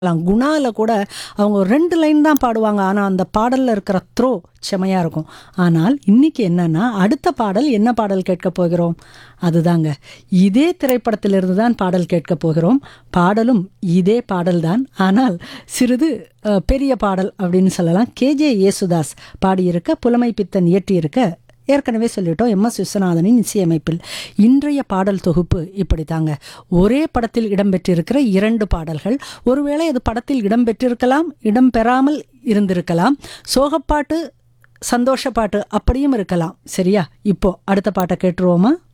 பார்க்கலாம் குணாவில் கூட அவங்க ஒரு ரெண்டு லைன் தான் பாடுவாங்க ஆனால் அந்த பாடலில் இருக்கிற த்ரோ செமையாக இருக்கும் ஆனால் இன்னைக்கு என்னன்னா அடுத்த பாடல் என்ன பாடல் கேட்க போகிறோம் அதுதாங்க இதே திரைப்படத்திலிருந்து தான் பாடல் கேட்க போகிறோம் பாடலும் இதே பாடல் தான் ஆனால் சிறிது அஹ், பெரிய பாடல் அப்படின்னு சொல்லலாம் கேஜே யேசுதாஸ் பாடியிருக்க புலமை பித்தன் இயற்றியிருக்க ஏற்கனவே சொல்லிட்டோம் எம் எஸ் விஸ்வநாதனின் இசையமைப்பில் இன்றைய பாடல் தொகுப்பு இப்படித்தாங்க ஒரே படத்தில் இடம்பெற்றிருக்கிற இரண்டு பாடல்கள் ஒருவேளை அது படத்தில் இடம்பெற்றிருக்கலாம் இடம்பெறாமல் இருந்திருக்கலாம் சோகப்பாட்டு சந்தோஷ பாட்டு அப்படியும் இருக்கலாம் சரியா இப்போ அடுத்த பாட்டை கேட்டுருவோமா